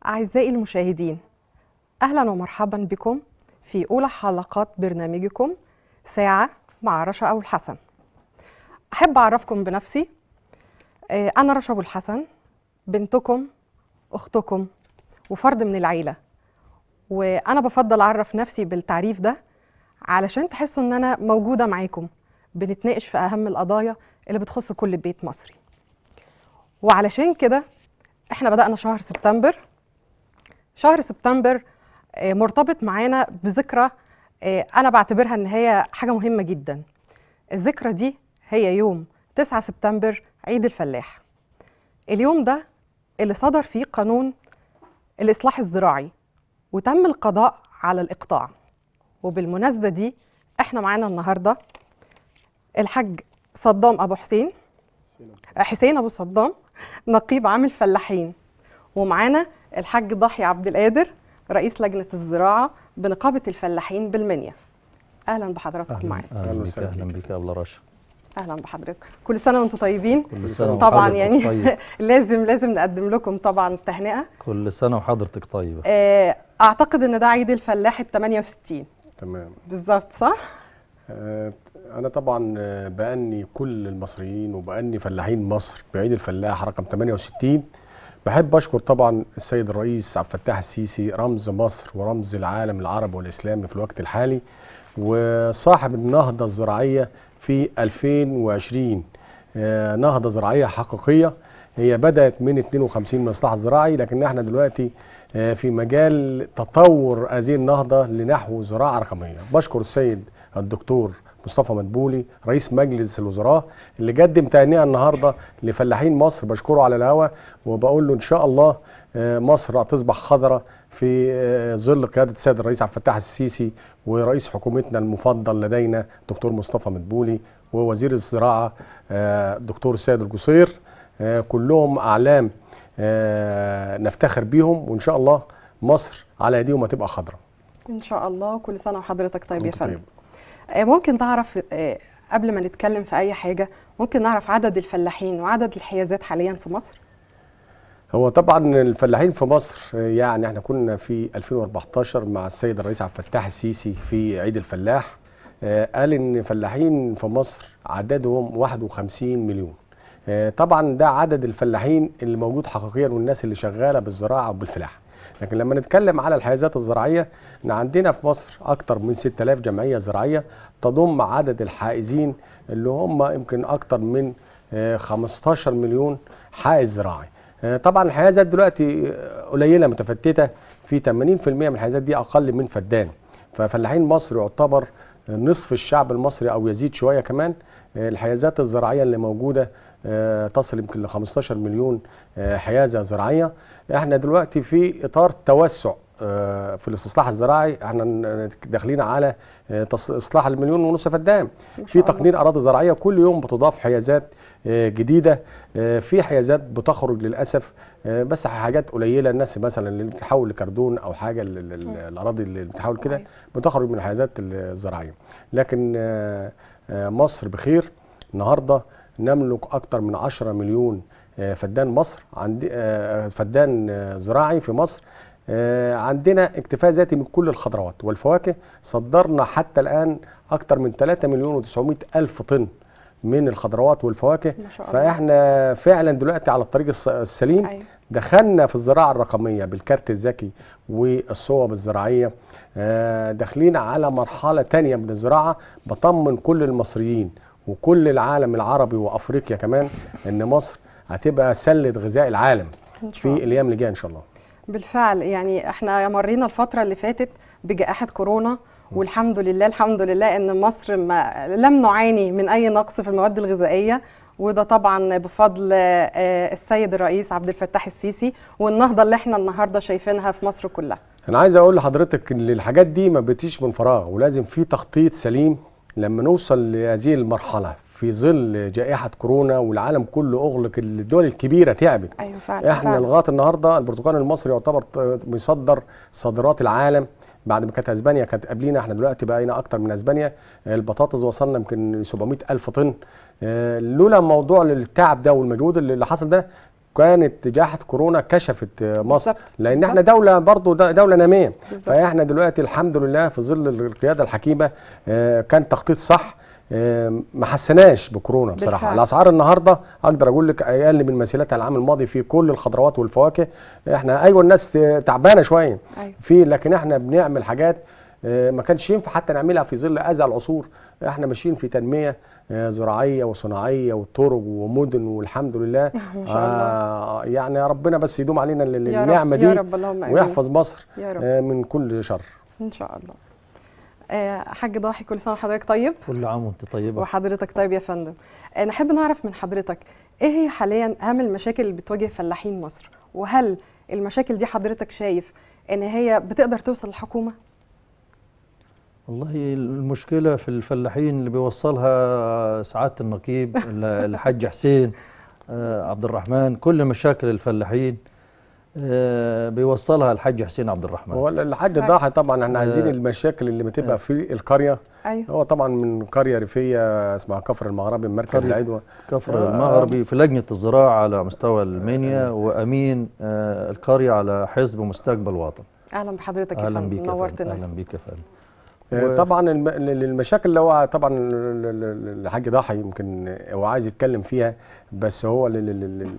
أعزائي المشاهدين أهلا ومرحبا بكم في أولى حلقات برنامجكم ساعة مع رشا أبو الحسن أحب أعرفكم بنفسي آه، أنا رشا أبو الحسن بنتكم أختكم وفرد من العيلة وأنا بفضل أعرف نفسي بالتعريف ده علشان تحسوا إن أنا موجودة معاكم بنتناقش في أهم القضايا اللي بتخص كل بيت مصري وعلشان كده احنا بدأنا شهر سبتمبر شهر سبتمبر آه، مرتبط معانا بذكرى آه، أنا بعتبرها إن هي حاجة مهمة جدا الذكرى دي هي يوم 9 سبتمبر عيد الفلاح اليوم ده اللي صدر فيه قانون الإصلاح الزراعي وتم القضاء على الإقطاع وبالمناسبة دي احنا معانا النهاردة الحاج صدام أبو حسين حسين أبو صدام نقيب عام الفلاحين ومعانا الحاج ضحي عبد القادر رئيس لجنة الزراعة بنقابة الفلاحين بالمنيا أهلا بحضراتكم معانا اهلا أهلا بك وسهلا اهلا بك. بك يا ابله رشا أهلا بحضرتك كل سنة وأنتم طيبين كل سنه طبعا وحضرتك يعني طيب لازم لازم نقدم لكم طبعا التهنئة كل سنه وحضرتك طيبه آه، أعتقد إن ده عيد الفلاح ال 68 تمام بالظبط صح؟ آه، انا طبعا آه، بأني كل المصريين وبأني فلاحين مصر بعيد الفلاح رقم 68 بحب اشكر طبعا السيد الرئيس عبد الفتاح السيسي رمز مصر ورمز العالم العربي والاسلامي في الوقت الحالي وصاحب النهضه الزراعيه في 2020 آه، نهضه زراعيه حقيقيه هي بدات من 52 من الاصلاح الزراعي لكن احنا دلوقتي آه، في مجال تطور هذه النهضه لنحو زراعه رقميه بشكر السيد الدكتور مصطفى مدبولي رئيس مجلس الوزراء اللي قدم تهنئه النهارده لفلاحين مصر بشكره على الهوا وبقول له ان شاء الله آه، مصر هتصبح خضراء في آه، ظل قياده السيد الرئيس عبد الفتاح السيسي ورئيس حكومتنا المفضل لدينا دكتور مصطفى مدبولي ووزير الزراعه آه، دكتور السيد القصير آه، كلهم اعلام آه، نفتخر بيهم وان شاء الله مصر على ايديهم هتبقى خضراء إن شاء الله كل سنة وحضرتك طيب يا وأنت فندم آه، ممكن تعرف آه، قبل ما نتكلم في أي حاجة ممكن نعرف عدد الفلاحين وعدد الحيازات حاليا في مصر هو طبعا الفلاحين في مصر يعني احنا كنا في 2014 مع السيد الرئيس عبد الفتاح السيسي في عيد الفلاح آه، قال ان فلاحين في مصر عددهم 51 مليون آه، طبعا ده عدد الفلاحين اللي موجود حقيقيا والناس اللي شغاله بالزراعه وبالفلاحه لكن لما نتكلم على الحيازات الزراعيه ان عندنا في مصر اكتر من 6000 جمعيه زراعيه تضم عدد الحائزين اللي هم يمكن اكتر من آه، 15 مليون حائز زراعي آه، طبعا الحيازات دلوقتي آه، قليله متفتته في 80% من الحيازات دي اقل من فدان ففلاحين مصر يعتبر نصف الشعب المصري او يزيد شويه كمان آه، الحيازات الزراعيه اللي موجوده آه، تصل يمكن ل 15 مليون آه، حيازه زراعيه احنا دلوقتي في اطار توسع آه، في الاستصلاح الزراعي احنا ن- داخلين على آه، تص- اصلاح المليون ونص فدان ما في شاء الله. تقنين اراضي زراعيه كل يوم بتضاف حيازات آه، جديده آه، في حيازات بتخرج للاسف آه، بس حاجات قليله الناس مثلا اللي بتحول لكردون او حاجه ل- ل- ل- الاراضي اللي بتحول كده أيوة. بتخرج من الحيازات الزراعيه لكن آه، آه، مصر بخير النهارده نملك اكثر من 10 مليون آه، فدان مصر عندي آه، فدان آه، زراعي في مصر آه، عندنا اكتفاء ذاتي من كل الخضروات والفواكه صدرنا حتى الان اكثر من 3 مليون و900 الف طن من الخضروات والفواكه ما شاء الله. فاحنا فعلا دلوقتي على الطريق الس- السليم أيوة. دخلنا في الزراعه الرقميه بالكارت الذكي والصوب الزراعيه آه، داخلين على مرحله تانية من الزراعه بطمن كل المصريين وكل العالم العربي وافريقيا كمان ان مصر هتبقى سله غذاء العالم إن في شاء الله. الايام اللي جايه ان شاء الله بالفعل يعني احنا مرينا الفترة اللي فاتت بجائحة كورونا والحمد لله الحمد لله ان مصر ما لم نعاني من اي نقص في المواد الغذائية وده طبعا بفضل آه، السيد الرئيس عبد الفتاح السيسي والنهضة اللي احنا النهاردة شايفينها في مصر كلها انا عايز اقول لحضرتك ان الحاجات دي ما بتجيش من فراغ ولازم في تخطيط سليم لما نوصل لهذه المرحله في ظل جائحه كورونا والعالم كله اغلق الدول الكبيره تعبت ايوه فعلا احنا فعلا. لغايه النهارده البرتقال المصري يعتبر ط- بيصدر صادرات العالم بعد ما كانت اسبانيا كانت قبلينا احنا دلوقتي بقينا اكتر من اسبانيا البطاطس وصلنا يمكن 700 الف طن آه، لولا موضوع التعب ده والمجهود اللي اللي حصل ده كانت جائحه كورونا كشفت آه، مصر بالظبط، لان بالظبط. احنا دوله برضو د- دوله ناميه بالظبط. فاحنا دلوقتي الحمد لله في ظل القياده الحكيمه آه، كان تخطيط صح آه، ما حسناش بكورونا بصراحه بالفعل. الاسعار النهارده اقدر اقول لك اقل من مثيلاتها العام الماضي في كل الخضروات والفواكه احنا ايوه الناس تعبانه شويه أيوة. في لكن احنا بنعمل حاجات آه، ما كانش ينفع حتى نعملها في ظل اذى العصور احنا ماشيين في تنميه آه، زراعيه وصناعيه وطرق ومدن والحمد لله ما شاء الله. آه يعني ربنا بس يدوم علينا ال- يا رب- النعمه دي يا رب اللهم آمين. ويحفظ مصر يا رب. آه، من كل شر ان شاء الله آه، حاج ضاحي كل سنه وحضرتك طيب كل عام وانت طيبة وحضرتك طيب يا فندم آه، نحب نعرف من حضرتك ايه هي حاليا اهم المشاكل اللي بتواجه فلاحين مصر وهل المشاكل دي حضرتك شايف ان هي بتقدر توصل للحكومه والله المشكلة في الفلاحين اللي بيوصلها سعادة النقيب ال- الحاج حسين آه، عبد الرحمن كل مشاكل الفلاحين آه، بيوصلها الحاج حسين عبد الرحمن هو الحاج ضاحي طبعا احنا عايزين آه. المشاكل اللي بتبقى في القريه ايوه هو طبعا من قريه ريفيه اسمها كفر المغربي من مركز قرية. العدوى كفر آه. المغربي في لجنة الزراعة على مستوى المنيا وأمين آه، القرية على حزب مستقبل وطن اهلا بحضرتك يا أهلا فندم بيك يا فندم نورتنا أهلا بيك يا فندم آه، و- طبعا الم- ال- المشاكل اللي هو طبعا ال- ال- ال- الحاج ضاحي يمكن هو عايز يتكلم فيها بس هو ال- ال- ال- ال-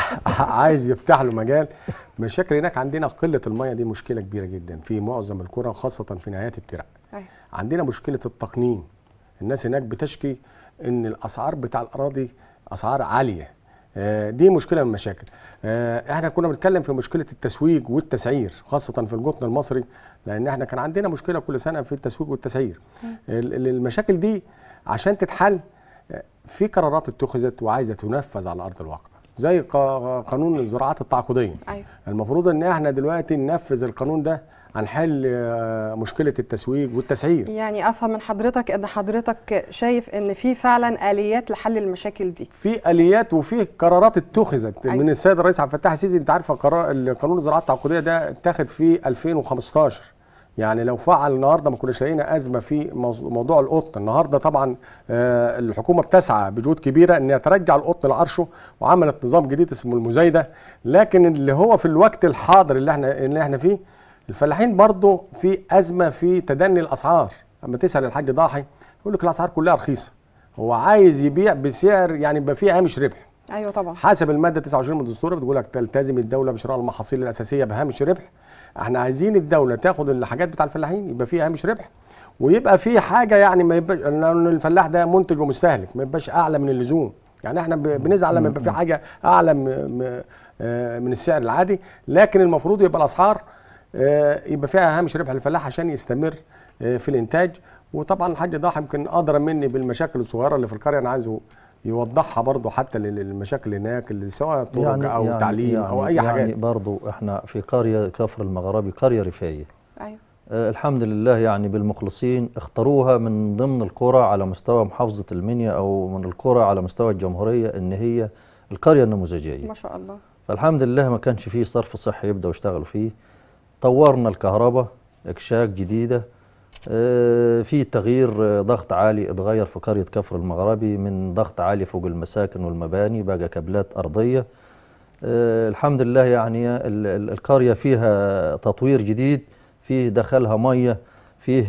عايز يفتح له مجال مشاكل هناك عندنا قله الميه دي مشكله كبيره جدا في معظم القرى خاصه في نهايات الترع أيوة. عندنا مشكله التقنين الناس هناك بتشكي ان الاسعار بتاع الاراضي اسعار عاليه آه، دي مشكله من المشاكل آه، احنا كنا بنتكلم في مشكله التسويق والتسعير خاصه في القطن المصري لان احنا كان عندنا مشكله كل سنه في التسويق والتسعير ال- ال- المشاكل دي عشان تتحل آه، في قرارات اتخذت وعايزه تنفذ على ارض الواقع زي قا- قانون الزراعات التعاقديه ايوه المفروض ان احنا دلوقتي ننفذ القانون ده هنحل آه، مشكله التسويق والتسعير يعني افهم من حضرتك ان حضرتك شايف ان في فعلا اليات لحل المشاكل دي في اليات وفي قرارات اتخذت أيوة. من السيد الرئيس عبد الفتاح السيسي انت عارفه قرار قانون الزراعه التعاقديه ده اتخذ في 2015 يعني لو فعل النهارده ما كناش لقينا ازمه في موضوع- موضوع القطن النهارده طبعا آه، الحكومه بتسعى بجهود كبيره ان هي ترجع القطن لعرشه وعملت نظام جديد اسمه المزايده لكن اللي هو في الوقت الحاضر اللي احنا اللي احنا فيه الفلاحين برضه في ازمه في تدني الاسعار اما تسال الحاج ضاحي يقول لك الاسعار كلها رخيصه هو عايز يبيع بسعر يعني يبقى فيه هامش ربح ايوه طبعا حسب الماده 29 من الدستور بتقول لك تلتزم الدوله بشراء المحاصيل الاساسيه بهامش ربح احنا عايزين الدوله تاخد الحاجات بتاع الفلاحين يبقى فيها هامش ربح ويبقى في حاجه يعني ما يبقاش لان الفلاح ده منتج ومستهلك ما يبقاش اعلى من اللزوم يعني احنا ب- بنزعل لما يبقى في حاجه اعلى م- م- آه، من السعر العادي لكن المفروض يبقى الاسعار آه، يبقى فيها هامش ربح للفلاح عشان يستمر آه، في الانتاج وطبعا الحاج ضاحي يمكن ادرى مني بالمشاكل الصغيره اللي في القريه انا عايزه يوضحها برضه حتى لل- للمشاكل هناك اللي سواء طرق او تعليم او اي يعني حاجه برضو احنا في قرية كفر المغربي قرية ريفية ايوه آه، الحمد لله يعني بالمخلصين اختاروها من ضمن القرى على مستوى محافظة المنيا أو من القرى على مستوى الجمهورية إن هي القرية النموذجية ما شاء الله فالحمد لله ما كانش فيه صرف صحي يبدأوا يشتغلوا فيه طورنا الكهرباء اكشاك جديدة آه، في تغيير آه، ضغط عالي اتغير في قرية كفر المغربي من ضغط عالي فوق المساكن والمباني بقى كابلات أرضية آه، الحمد لله يعني ال- ال- القرية فيها تطوير جديد فيه دخلها مية فيه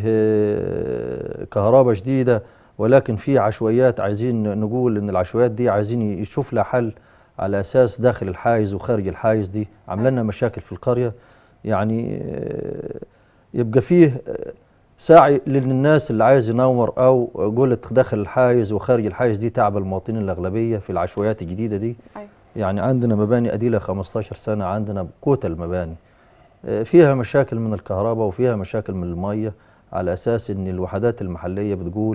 آه، كهرباء جديدة ولكن في عشوائيات عايزين نقول ان العشوائيات دي عايزين يشوف لها حل على اساس داخل الحاجز وخارج الحاجز دي عامله لنا مشاكل في القريه يعني آه، يبقى فيه آه، سعي للناس اللي عايز ينور او قلت داخل الحاجز وخارج الحاجز دي تعب المواطنين الاغلبيه في العشوائيات الجديده دي ايوه يعني عندنا مباني قديمه 15 سنه عندنا كتل مباني آه، فيها مشاكل من الكهرباء وفيها مشاكل من الميه على اساس ان الوحدات المحليه بتقول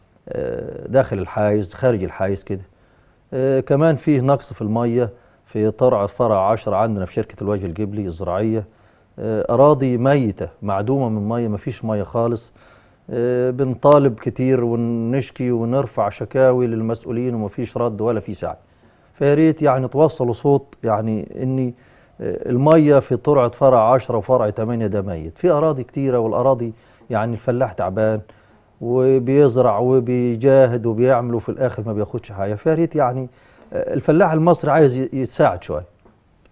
آه، داخل الحايز خارج الحايز كده آه، كمان فيه نقص في الميه في طرع فرع 10 عندنا في شركه الوجه الجبلي الزراعيه آه، اراضي ميته معدومه من ميه ما فيش ميه خالص آه، بنطالب كتير ونشكي ونرفع شكاوي للمسؤولين وما فيش رد ولا في سعي فيا ريت يعني توصلوا صوت يعني اني آه، الميه في طرعه فرع 10 وفرع 8 ده ميت في اراضي كتيره والاراضي يعني الفلاح تعبان وبيزرع وبيجاهد وبيعمل وفي الاخر ما بياخدش حاجه فيا ريت يعني آه، الفلاح المصري عايز ي- يتساعد شويه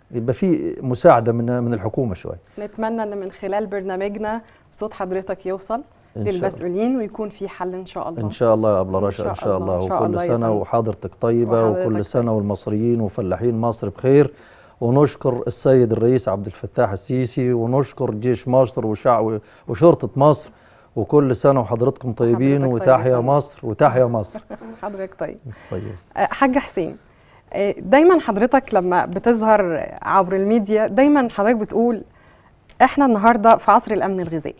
يبقى في مساعده من من الحكومه شويه نتمنى ان من خلال برنامجنا صوت حضرتك يوصل إن شاء الله. للمسؤولين ويكون في حل ان شاء الله ان شاء الله يا ابله إن رشا شاء ان شاء الله، الله إن شاء وكل الله يا سنه فندم. وحضرتك طيبه وحضرتك وكل طيب. سنه والمصريين وفلاحين مصر بخير ونشكر السيد الرئيس عبد الفتاح السيسي ونشكر جيش مصر وشعب وشرطه مصر وكل سنه وحضرتكم طيبين وحضرتك طيب يا وتحيا فندم. مصر وتحيا مصر حضرتك طيب طيب آه، حاجة حسين آه، دايما حضرتك لما بتظهر عبر الميديا دايما حضرتك بتقول احنا النهارده في عصر الامن الغذائي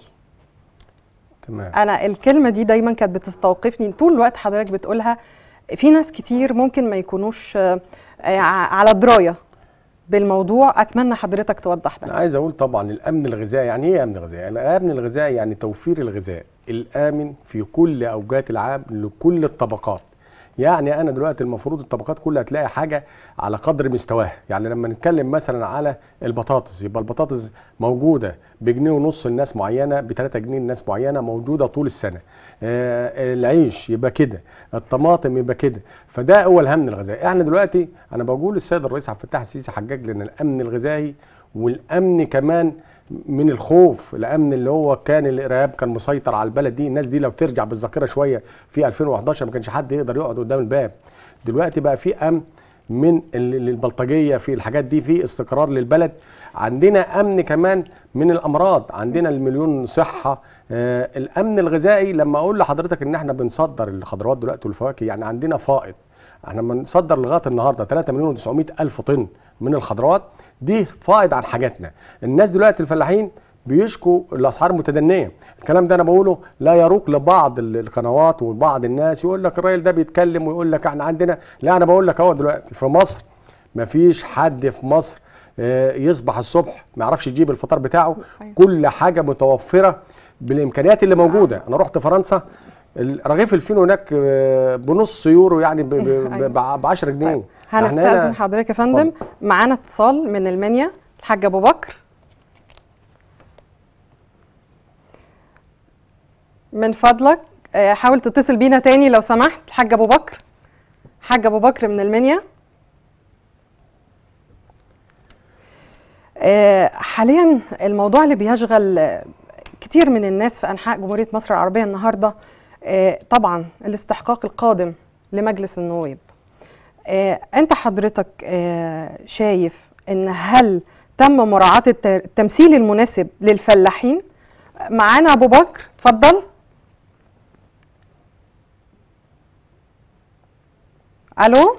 تمام انا الكلمه دي دايما كانت بتستوقفني طول الوقت حضرتك بتقولها في ناس كتير ممكن ما يكونوش آه، آه، على درايه بالموضوع اتمنى حضرتك توضح انا ده عايز اقول طبعا الامن الغذائي يعني ايه امن غذائي الامن الغذائي يعني توفير الغذاء الامن في كل اوجات العام لكل الطبقات يعني انا دلوقتي المفروض الطبقات كلها تلاقي حاجه على قدر مستواها يعني لما نتكلم مثلا على البطاطس يبقى البطاطس موجوده بجنيه ونص لناس معينه ب 3 جنيه لناس معينه موجوده طول السنه آه العيش يبقى كده الطماطم يبقى كده فده هو الامن الغذائي احنا دلوقتي انا بقول للسيد الرئيس عبد الفتاح السيسي حجج لنا الامن الغذائي والامن كمان من الخوف الامن اللي هو كان الارهاب كان مسيطر على البلد دي الناس دي لو ترجع بالذاكره شويه في 2011 ما كانش حد يقدر يقعد قدام الباب دلوقتي بقى في امن من ال- البلطجيه في الحاجات دي في استقرار للبلد عندنا امن كمان من الامراض عندنا المليون صحه آه الامن الغذائي لما اقول لحضرتك ان احنا بنصدر الخضروات دلوقتي والفواكه يعني عندنا فائض احنا بنصدر لغايه النهارده 3 مليون و900 الف طن من الخضروات دي فائض عن حاجاتنا الناس دلوقتي الفلاحين بيشكوا الاسعار متدنيه الكلام ده انا بقوله لا يروق لبعض ال- القنوات وبعض الناس يقول لك الراجل ده بيتكلم ويقول لك احنا عندنا لا انا بقول لك اهو دلوقتي في مصر مفيش حد في مصر آه، يصبح الصبح ما يعرفش يجيب الفطار بتاعه أيوة. كل حاجه متوفره بالامكانيات اللي موجوده انا رحت فرنسا ال- رغيف الفين هناك آه، بنص يورو يعني ب 10 جنيه طيب. إحنا هنستأذن هنا- حضرتك يا فندم معانا اتصال من المنيا الحاج ابو بكر من فضلك آه، حاول تتصل بينا تاني لو سمحت الحاج ابو بكر حاج ابو بكر من المنيا آه، حاليا الموضوع اللي بيشغل آه، كتير من الناس في انحاء جمهوريه مصر العربيه النهارده آه، طبعا الاستحقاق القادم لمجلس النواب آه، انت حضرتك آه، شايف ان هل تم مراعاة الت- التمثيل المناسب للفلاحين معانا ابو بكر اتفضل الو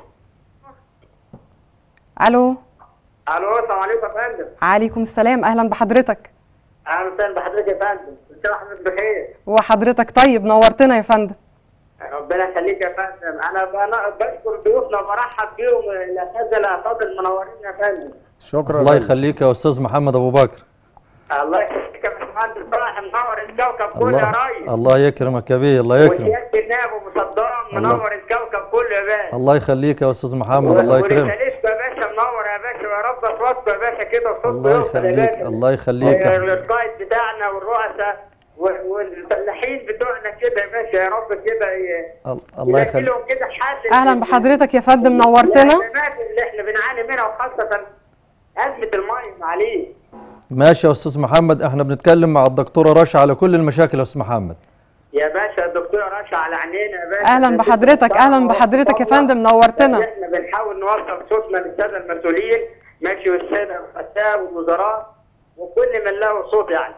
الو الو السلام عليكم يا فندم عليكم السلام اهلا بحضرتك اهلا وسهلا بحضرتك يا فندم كل سنه وحضرتك بخير وحضرتك طيب نورتنا يا فندم ربنا يخليك يا فندم انا بنا- بشكر ضيوفنا وبرحب بيهم الاساتذه الافاضل المنورين يا فندم شكرا الله يا فندم. يخليك يا استاذ محمد ابو بكر الله يخليك يا باشمهندس صلاح منور الكوكب كله يا الله ريس الله يكرمك يا بيه الله يكرمك وسياده النائب ومصدره الله. منور الكوكب كله يا باشا الله يخليك يا استاذ محمد الله يكرمك ورسالتكم يا باشا منور يا باشا ويا رب اصواتكم يا باشا كده وصوت الله يوصل يا يخليك باشا. الله يخليك يا حبيبي. القائد بتاعنا والرؤساء و- والفلاحين بتوعنا كده يا باشا يا رب كده ي- الله يلاقي يخليك لهم كده حل اهلا لل- بحضرتك يا فندم نورتنا الازمات اللي احنا بنعاني منها وخاصه ازمه الميه معلش ماشي يا استاذ محمد احنا بنتكلم مع الدكتوره رشا على كل المشاكل يا استاذ محمد يا باشا الدكتور رشا على عينينا يا باشا اهلا بحضرتك اهلا بحضرتك يا فندم نورتنا احنا بنحاول نوصل صوتنا للساده المسؤولين ماشي والساده الرؤساء والوزراء وكل من له صوت يعني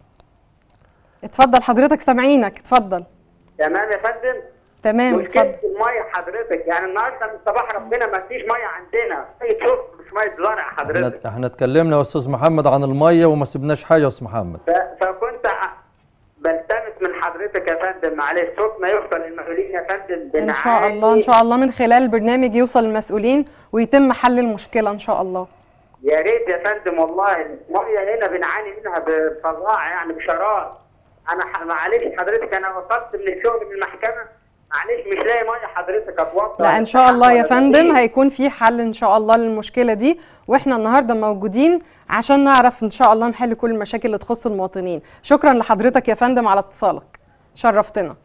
اتفضل حضرتك سامعينك اتفضل تمام يا فندم تمام مشكله اتفضل الميه حضرتك يعني النهارده من صباح ربنا ما فيش ميه عندنا ميه شرب مش ميه زرع حضرتك احنا احنا اتكلمنا يا استاذ محمد عن الميه وما سبناش حاجه يا استاذ محمد ف- فكنت ع- بلتمس من حضرتك يا فندم معلش صوتنا يوصل للمسؤولين يا فندم ان شاء الله ان شاء الله من خلال البرنامج يوصل للمسؤولين ويتم حل المشكله ان شاء الله يا ريت يا فندم والله الميه هنا بنعاني منها بفظاعه يعني بشرار انا ح- معلش حضرتك انا وصلت من الشغل من المحكمه معلش مش لاقي ميه حضرتك اتوضى لا ان شاء الله يا فندم هيكون في حل ان شاء الله للمشكله دي واحنا النهارده موجودين عشان نعرف ان شاء الله نحل كل المشاكل اللي تخص المواطنين شكرا لحضرتك يا فندم على اتصالك شرفتنا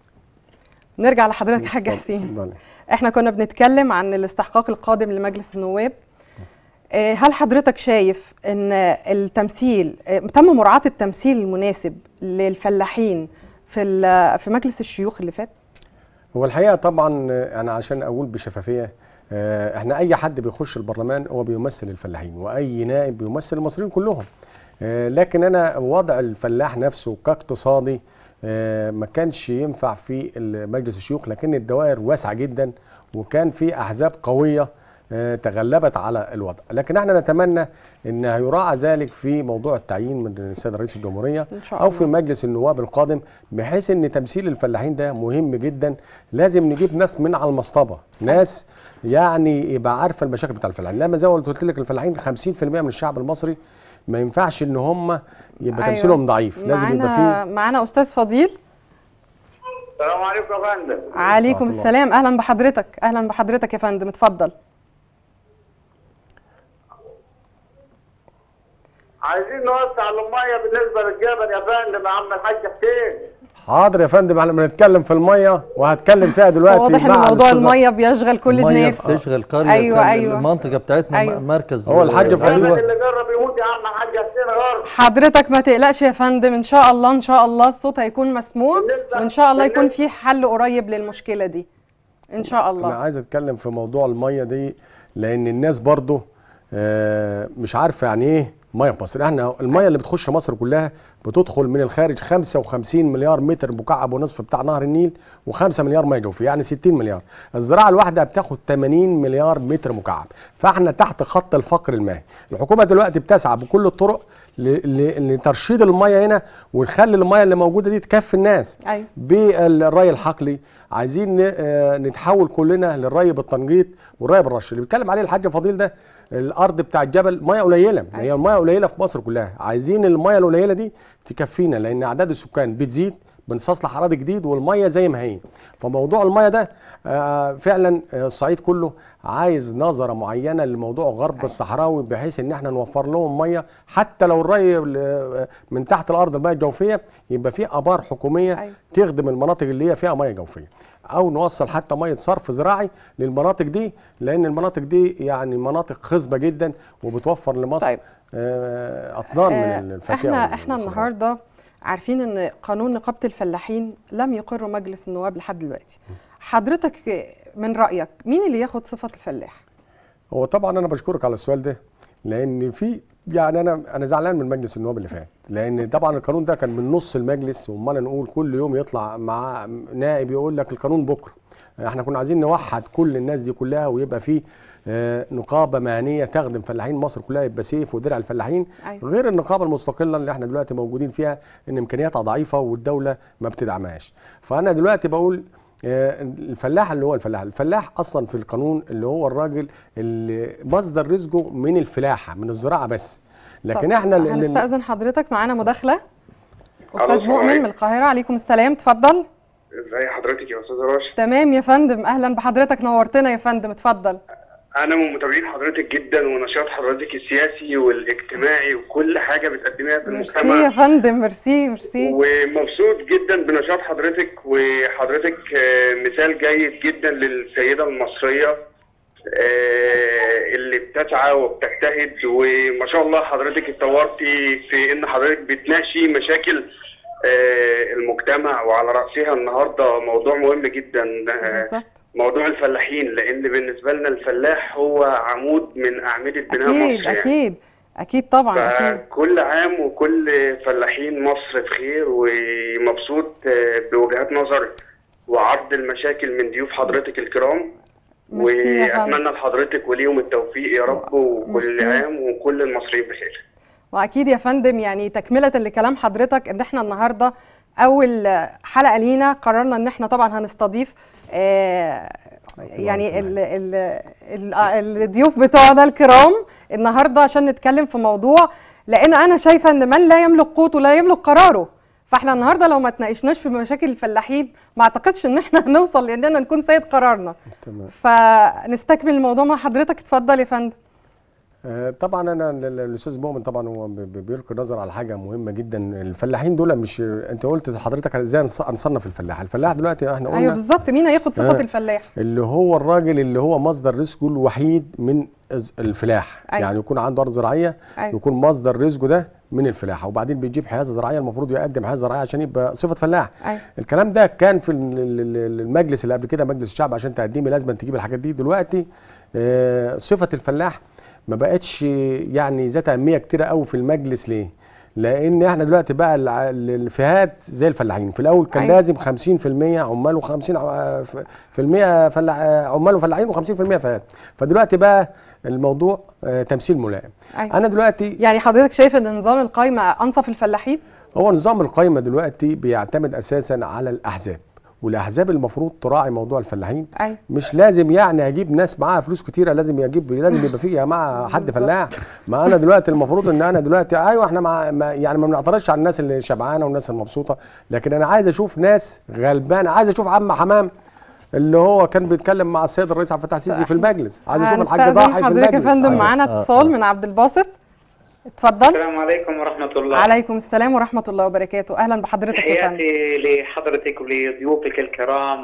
نرجع لحضرتك يا حاج حسين اتفضل. احنا كنا بنتكلم عن الاستحقاق القادم لمجلس النواب آه، هل حضرتك شايف ان التمثيل آه، تم مراعاة التمثيل المناسب للفلاحين في ال- في مجلس الشيوخ اللي فات؟ هو الحقيقه طبعا آه، انا عشان اقول بشفافيه آه، احنا اي حد بيخش البرلمان هو بيمثل الفلاحين واي نائب بيمثل المصريين كلهم آه، لكن انا وضع الفلاح نفسه كاقتصادي آه، ما كانش ينفع في مجلس الشيوخ لكن الدوائر واسعه جدا وكان في احزاب قويه آه، تغلبت على الوضع لكن احنا نتمنى ان يراعى ذلك في موضوع التعيين من السيد رئيس الجمهوريه إن شاء او في الله. مجلس النواب القادم بحيث ان تمثيل الفلاحين ده مهم جدا لازم نجيب ناس من على المصطبه ناس يعني يبقى عارفه المشاكل بتاع الفلاحين لما زي ما قلت لك الفلاحين 50% من الشعب المصري ما ينفعش ان هم يبقى أيوة. تمثيلهم ضعيف لازم يبقى معانا فيه معانا استاذ فضيل السلام عليكم يا فندم عليكم الله. السلام اهلا بحضرتك اهلا بحضرتك يا فندم اتفضل عايزين نوسع الميه بالنسبه للجبل يا فندم يا عم الحاج حسين حاضر يا فندم احنا بنتكلم في الميه وهتكلم فيها دلوقتي واضح ان مع موضوع الأستاذة- الميه بيشغل كل المية الناس بتشغل قريه أيوة، كان أيوة. المنطقه بتاعتنا أيوة. مركز هو الحاج آه، فضيل. الجبل أيوة. اللي جرب يموت يا عم الحاج حسين غار حضرتك ما تقلقش يا فندم ان شاء الله ان شاء الله الصوت هيكون مسموع بالنسبة- وان شاء الله يكون بالنسبة- في حل قريب للمشكله دي ان شاء انا الله عايز اتكلم في موضوع الميه دي لان الناس برضو آه، مش عارفه يعني ايه ميه في مصر احنا الميه اللي بتخش مصر كلها بتدخل من الخارج 55 مليار متر مكعب ونصف بتاع نهر النيل و5 مليار ميه جوفي يعني 60 مليار الزراعه الواحده بتاخد 80 مليار متر مكعب فاحنا تحت خط الفقر المائي الحكومه دلوقتي بتسعى بكل الطرق ل- ل- لترشيد الميه هنا ونخلي الميه اللي موجوده دي تكفي الناس ايوه بالري الحقلي عايزين ن- آه، نتحول كلنا للري بالتنجيط والري بالرش اللي بيتكلم عليه الحاج فضيل ده الارض بتاع الجبل ميه قليله هي الميه قليله في مصر كلها عايزين الميه القليله دي تكفينا لان اعداد السكان بتزيد بنستصلح اراضي جديد والميه زي ما هي فموضوع الميه ده آه، فعلا آه، الصعيد كله عايز نظره معينه لموضوع غرب الصحراوي بحيث ان احنا نوفر لهم ميه حتى لو الري ال- من تحت الارض الميه الجوفيه يبقى في ابار حكوميه أيوة. تخدم المناطق اللي هي فيها ميه جوفيه او نوصل حتى ميه صرف زراعي للمناطق دي لان المناطق دي يعني مناطق خصبه جدا وبتوفر لمصر طيب. آه، اطنان آه، من الفاكهه احنا احنا والخضروات. النهارده عارفين ان قانون نقابه الفلاحين لم يقره مجلس النواب لحد دلوقتي حضرتك من رايك مين اللي ياخد صفه الفلاح هو طبعا انا بشكرك على السؤال ده لان في يعني انا انا زعلان من مجلس النواب اللي فات لان طبعا القانون ده كان من نص المجلس وامال نقول كل يوم يطلع مع نائب يقول لك القانون بكره احنا كنا عايزين نوحد كل الناس دي كلها ويبقى في آه، نقابه مهنيه تخدم فلاحين مصر كلها يبقى سيف ودرع الفلاحين أيوة. غير النقابه المستقله اللي احنا دلوقتي موجودين فيها ان امكانياتها ضعيفه والدوله ما بتدعمهاش فانا دلوقتي بقول آه، الفلاح اللي هو الفلاح الفلاح اصلا في القانون اللي هو الراجل اللي مصدر رزقه من الفلاحه من الزراعه بس لكن طب احنا اللي- اللي- هنستاذن حضرتك معانا مداخله ألو، استاذ السلام مؤمن عليكم. من القاهره عليكم السلام اتفضل ازي حضرتك يا استاذ راشد تمام يا فندم اهلا بحضرتك نورتنا يا فندم اتفضل انا من متابعين حضرتك جدا ونشاط حضرتك السياسي والاجتماعي وكل حاجه بتقدميها في ميرسي يا المجتمع فندم ميرسي ميرسي ومبسوط جدا بنشاط حضرتك وحضرتك آه، مثال جيد جدا للسيده المصريه آه، اللي بتسعى وبتجتهد وما شاء الله حضرتك اتطورتي في ان حضرتك بتناقشي مشاكل آه، المجتمع وعلى راسها النهارده موضوع مهم جدا آه، بالظبط موضوع الفلاحين لان بالنسبه لنا الفلاح هو عمود من اعمده بناء اكيد مصر يعني. اكيد اكيد طبعا اكيد فكل عام وكل فلاحين مصر بخير ومبسوط آه، بوجهات نظر وعرض المشاكل من ضيوف حضرتك الكرام ميرسي يا فندم. واتمنى لحضرتك وليهم التوفيق يا رب وكل ميرسي. عام وكل المصريين بخير واكيد يا فندم يعني تكمله لكلام حضرتك ان احنا النهارده اول حلقه لينا قررنا ان احنا طبعا هنستضيف آه، يعني ال ال ال الضيوف بتوعنا الكرام النهارده عشان نتكلم في موضوع لان انا شايفه ان من لا يملك قوته لا يملك قراره فاحنا النهارده لو ما تناقشناش في مشاكل الفلاحين ما اعتقدش ان احنا هنوصل لاننا نكون سيد قرارنا تمام فنستكمل الموضوع مع حضرتك اتفضل يا فندم آه، طبعا انا ال- ال- الاستاذ مؤمن طبعا هو ب- ب- بيلقي نظر على حاجه مهمه جدا الفلاحين دول مش انت قلت لحضرتك ازاي نص- نصنف الفلاح الفلاح دلوقتي احنا ايوه قلنا بالظبط مين هياخد صفه آه. الفلاح اللي هو الراجل اللي هو مصدر رزقه الوحيد من الز- الفلاح أيوة. يعني يكون عنده ارض زراعيه أيوة. يكون مصدر رزقه ده من الفلاحه وبعدين بيجيب حيازه زراعيه المفروض يقدم حيازه زراعيه عشان يبقى صفه فلاح ايوه الكلام ده كان في ال- ال- ال- المجلس اللي قبل كده مجلس الشعب عشان تقدمي لازم تجيب الحاجات دي دلوقتي آه، صفه الفلاح ما بقتش يعني ذات اهميه كتيره قوي في المجلس ليه؟ لان احنا دلوقتي بقى الع- ال- الفئات زي الفلاحين في الاول كان أيوة. لازم 50% عمال و50 في المية فلاح عمال وفلاحين و50% فئات فدلوقتي بقى الموضوع آه، تمثيل ملائم ايوه انا دلوقتي يعني حضرتك شايف ان نظام القايمه انصف الفلاحين هو نظام القايمه دلوقتي بيعتمد اساسا على الاحزاب والاحزاب المفروض تراعي موضوع الفلاحين ايوه مش لازم يعني اجيب ناس معاها فلوس كتيره لازم يجيب لازم يبقى في يا جماعه حد بالظبط. فلاح ما انا دلوقتي المفروض ان انا دلوقتي ايوه احنا مع ما يعني ما بنعترضش على الناس اللي شبعانه والناس المبسوطه لكن انا عايز اشوف ناس غلبانه عايز اشوف عم حمام اللي هو كان بيتكلم مع السيد الرئيس عبد الفتاح السيسي في المجلس عايز اشوف الحاج هنستأذن ضاحي في حضرتك يا المجلس فندم عايز- معانا آه، اتصال آه. من عبد الباسط اتفضل السلام عليكم ورحمة الله عليكم السلام ورحمه الله وبركاته اهلا بحضرتك يا فندم تحياتي لحضرتك ولضيوفك الكرام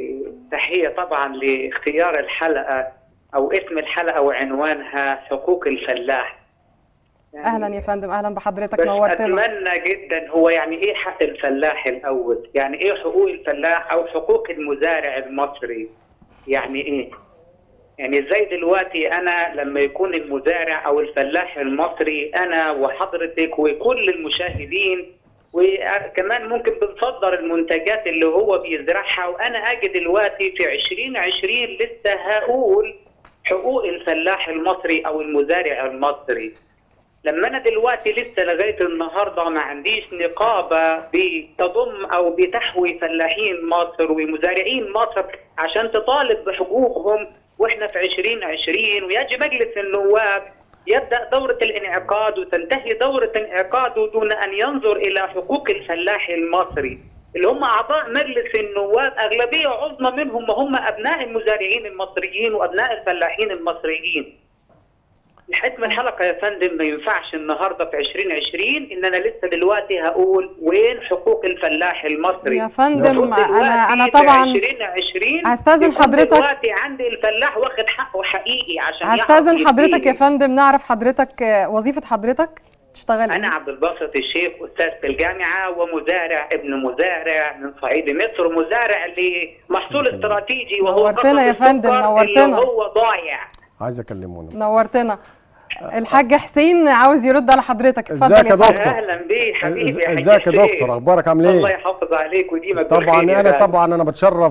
وتحية طبعا لاختيار الحلقة أو اسم الحلقة وعنوانها حقوق الفلاح يعني اهلا يا فندم اهلا بحضرتك بس نورتنا أتمنى جدا هو يعني إيه حق الفلاح الأول يعني إيه حقوق الفلاح أو حقوق المزارع المصري يعني إيه يعني ازاي دلوقتي انا لما يكون المزارع او الفلاح المصري انا وحضرتك وكل المشاهدين وكمان ممكن بنصدر المنتجات اللي هو بيزرعها وانا اجي دلوقتي في 2020 لسه هقول حقوق الفلاح المصري او المزارع المصري لما انا دلوقتي لسه لغايه النهارده ما عنديش نقابه بتضم او بتحوي فلاحين مصر ومزارعين مصر عشان تطالب بحقوقهم واحنا في 2020 ويجي مجلس النواب يبدا دوره الانعقاد وتنتهي دوره انعقاده دون ان ينظر الى حقوق الفلاح المصري اللي هم اعضاء مجلس النواب اغلبيه عظمى منهم هم ابناء المزارعين المصريين وابناء الفلاحين المصريين لحد ما الحلقه يا فندم ما ينفعش النهارده في 2020 ان انا لسه دلوقتي هقول وين حقوق الفلاح المصري يا فندم المفروض انا انا دلوقتي طبعا في 2020 هستأذن يكون حضرتك- دلوقتي عندي الفلاح واخد حقه حقيقي عشان يعرف هستاذن حضرتك يا يديني. فندم نعرف حضرتك آه، وظيفه حضرتك تشتغل انا ايه عبد الباسط الشيخ استاذ في الجامعه ومزارع ابن مزارع من صعيد مصر مزارع لمحصول استراتيجي وهو نورتنا يا قصب فندم، السكر نورتنا. اللي هو ضايع عايز اكلمه نورتنا الحاج حسين عاوز يرد على حضرتك اتفضل ازيك يا فندم. دكتور؟ اهلا بيه حبيبي يا حاج ازيك يا حسين. دكتور اخبارك عامل الله ايه يحافظ عليك وديمك طبعا بالخير يا انا غالي. طبعا انا بتشرف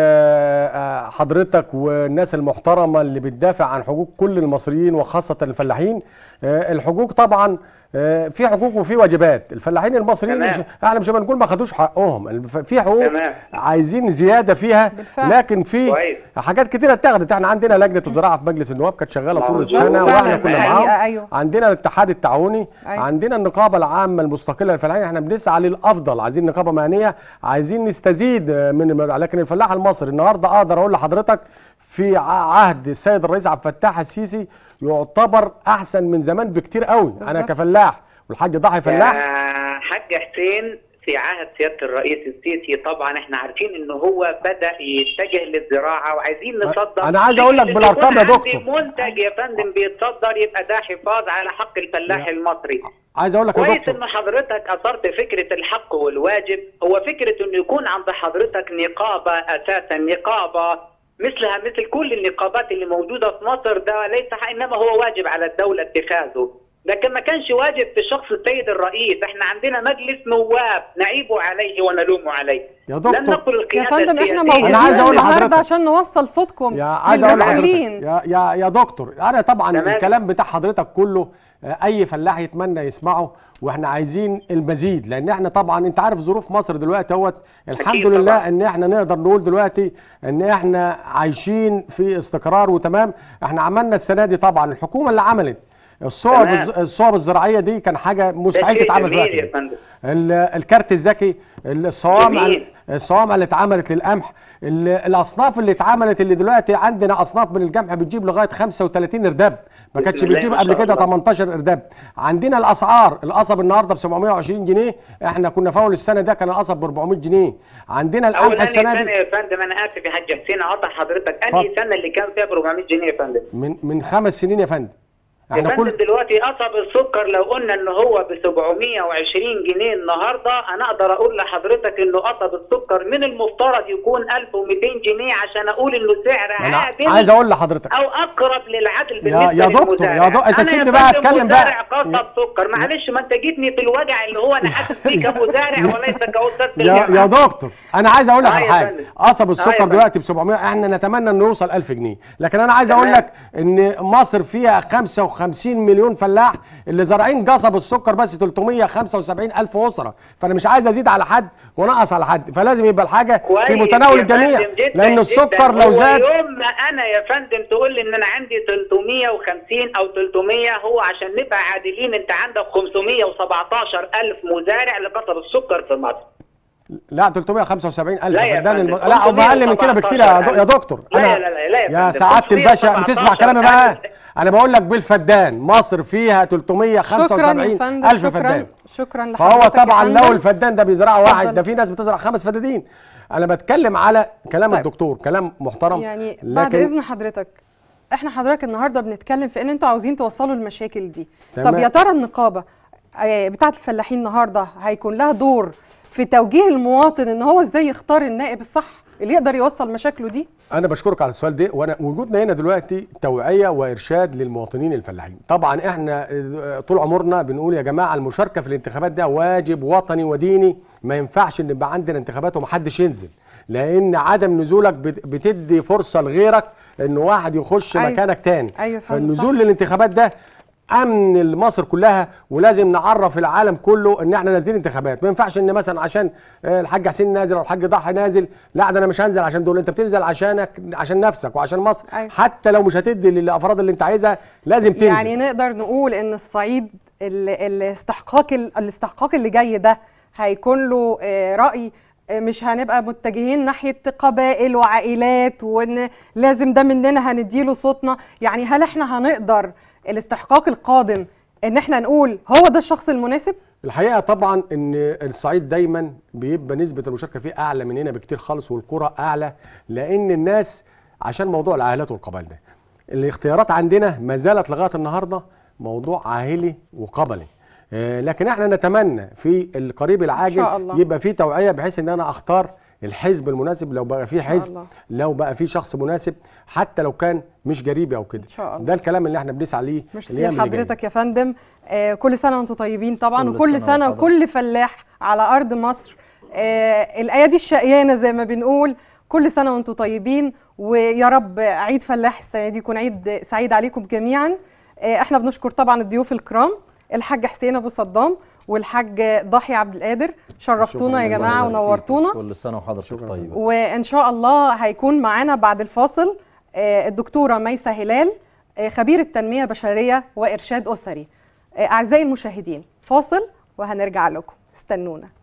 بحضرتك والناس المحترمه اللي بتدافع عن حقوق كل المصريين وخاصه الفلاحين آه، الحقوق طبعا آه، في حقوق وفي واجبات الفلاحين المصريين تمام. مش احنا مش بنقول ما خدوش حقهم الف- في حقوق تمام. عايزين زياده فيها بالفعل. لكن في كويس. حاجات كتيره اتخذت احنا عندنا لجنه الزراعه في مجلس النواب كانت شغاله طول مظبوط. السنه فعلا، واحنا كنا الحقيقة، معاهم أيوه. عندنا الاتحاد التعاوني أيوه. عندنا النقابه العامه المستقله للفلاحين احنا بنسعى للافضل عايزين نقابه مهنيه عايزين نستزيد من الموضوع. لكن الفلاح المصري النهارده اقدر اقول لحضرتك في ع- عهد السيد الرئيس عبد الفتاح السيسي يعتبر احسن من زمان بكتير قوي انا بالظبط. كفلاح والحاج ضاحي فلاح يا حاج حسين في عهد سياده الرئيس السيسي طبعا احنا عارفين ان هو بدا يتجه للزراعه وعايزين نصدر أنا عايز أقول لك فكرة بالأرقام يكون يا عندي دكتور. منتج يا فندم بيتصدر يبقى ده حفاظ على حق الفلاح يا- المصري عايز اقول لك يا كويس دكتور ان حضرتك اثرت فكره الحق والواجب هو فكره انه يكون عند حضرتك نقابه اساسا نقابه مثلها مثل كل النقابات اللي موجوده في مصر ده ليس حق انما هو واجب على الدوله اتخاذه لكن ما كانش واجب في شخص السيد الرئيس احنا عندنا مجلس نواب نعيب عليه ونلوم عليه يا لم دكتور نقل يا القياده فندم احنا السياسية. موجودين أنا عايز أقول النهارده لحضرتك- عشان نوصل صوتكم يا عايز اقول لحضرتك للمسؤولين يا يا يا دكتور انا طبعا تمام. الكلام بتاع حضرتك كله آه، اي فلاح يتمنى يسمعه واحنا عايزين المزيد لان احنا طبعا انت عارف ظروف مصر دلوقتي اهوت الحمد أكيد لله طبعاً. ان احنا نقدر نقول دلوقتي ان احنا عايشين في استقرار وتمام احنا عملنا السنه دي طبعا الحكومه اللي عملت الصور تمام. الز- الصور الزراعيه دي كان حاجه ده مستحيل شيء تتعمل جميل يا دلوقتي فندم ال- الكارت الذكي الصوامع جميل. الصوامع اللي اتعملت للقمح ال- الاصناف اللي اتعملت اللي دلوقتي عندنا اصناف من القمح بتجيب لغايه 35 ارداب ما كانتش بسم الله بتجيب ما قبل شاء كده الله. 18 ارداب عندنا الاسعار القصب النهارده ب 720 جنيه احنا كنا فاول السنه ده كان القصب ب 400 جنيه عندنا القمح اولا السنه سنه دي يا فندم انا اسف يا حاج حسين اقطع حضرتك اتفضل. انهي سنه اللي كان فيها ب 400 جنيه يا فندم من من خمس سنين يا فندم يا احنا فندم كل دلوقتي قصب السكر لو قلنا ان هو ب 720 جنيه النهارده انا اقدر اقول لحضرتك انه قصب السكر من المفترض يكون 1200 جنيه عشان اقول انه سعر انا عادل عايز اقول لحضرتك او اقرب للعدل يا- بالنسبه يا دكتور، للمزارع. يا دكتور، أنت أنا سيبني يا بقى فندم أتكلم بقى. مزارع قصب سكر معلش ما انت جيتني في الوجع اللي هو انا حاسس فيه كمزارع وليس كاستاذ في يا يا الجامعة. دكتور انا عايز اقول لك آه على يا حاجه فندم. قصب آه يا السكر فندم. دلوقتي ب 700 احنا نتمنى انه يوصل 1000 جنيه لكن انا عايز اقول تمام. لك ان مصر فيها 55 مليون فلاح اللي زارعين قصب السكر بس 375 الف اسره فانا مش عايز ازيد على حد ونقص على حد فلازم يبقى الحاجه كويس في متناول يا الجميع فندم جداً لان جداً. السكر لو هو زاد يوم ما انا يا فندم تقول لي ان انا عندي 350 او 300 هو عشان نبقى عادلين انت عندك 517 الف مزارع لقصب السكر في مصر لا 375 الف لا يا فدان فندم، الم... لا هم اقل من كده بكتير يا دو- يا دكتور لا انا لا لا لا يا يا فندم، سعاده الباشا 517 بتسمع كلامي بقى ألف. انا بقول لك بالفدان مصر فيها شكرا 375 يا فندم الف شكرا فدان شكرا فهو لحضرتك يا طبعا لو فندم. الفدان ده بيزرعه واحد اتفضل. ده في ناس بتزرع خمس فدادين انا بتكلم على كلام طيب. الدكتور كلام محترم يعني بعد لكن اذن حضرتك احنا حضرتك النهارده بنتكلم في ان انتوا عاوزين توصلوا المشاكل دي تمام. طب يا ترى النقابه آه، بتاعه الفلاحين النهارده هيكون لها دور في توجيه المواطن ان هو ازاي يختار النائب الصح اللي يقدر يوصل مشاكله دي انا بشكرك على السؤال ده وانا وجودنا هنا دلوقتي توعيه وارشاد للمواطنين الفلاحين طبعا احنا آه، طول عمرنا بنقول يا جماعه المشاركه في الانتخابات ده واجب وطني وديني ما ينفعش ان يبقى عندنا انتخابات ومحدش ينزل لان عدم نزولك بت- بتدي فرصه لغيرك ان واحد يخش أيوة. مكانك تاني أيوة فندم، فالنزول صح. للانتخابات ده امن مصر كلها ولازم نعرف العالم كله ان احنا نازلين انتخابات ما ينفعش ان مثلا عشان آه، الحاج حسين نازل او الحاج ضحى نازل لا ده انا مش هنزل عشان دول انت بتنزل عشانك عشان نفسك وعشان مصر أيوة. حتى لو مش هتدي للافراد اللي انت عايزها لازم تنزل يعني نقدر نقول ان الصعيد ال- الاستحقاق ال- الاستحقاق اللي جاي ده هيكون له آه، راي آه، مش هنبقى متجهين ناحيه قبائل وعائلات وان لازم ده مننا هنديله صوتنا يعني هل احنا هنقدر الاستحقاق القادم ان احنا نقول هو ده الشخص المناسب الحقيقه طبعا ان الصعيد دايما بيبقى نسبه المشاركه فيه اعلى من هنا بكتير خالص والقرى اعلى لان الناس عشان موضوع العائلات والقبائل ده الاختيارات عندنا ما زالت لغايه النهارده موضوع عائلي وقبلي آه، لكن احنا نتمنى في القريب العاجل شاء الله. يبقى في توعيه بحيث ان انا اختار الحزب المناسب لو بقى في شاء حزب الله. لو بقى في شخص مناسب حتى لو كان مش جريبي او كده إن شاء الله. ده الكلام اللي احنا بنسعى ليه ميرسي الأيام اللي جاية. لحضرتك يا فندم آه كل سنه وانتم طيبين طبعا كل وكل سنة سنه وحضرتك. وكل فلاح على ارض مصر آه الايادي الشقيانه زي ما بنقول كل سنه وانتم طيبين ويا رب عيد فلاح السنه دي يكون عيد سعيد عليكم جميعا آه احنا بنشكر طبعا الضيوف الكرام الحاج حسين ابو صدام والحاج ضاحي عبد القادر شرفتونا يا شكراً جماعه الله ونورتونا كل سنه وحضرتك طيبه وان شاء الله هيكون معانا بعد الفاصل آه، الدكتوره ميسه هلال آه، خبيره تنميه بشريه وارشاد اسري آه، اعزائي المشاهدين فاصل وهنرجع لكم استنونا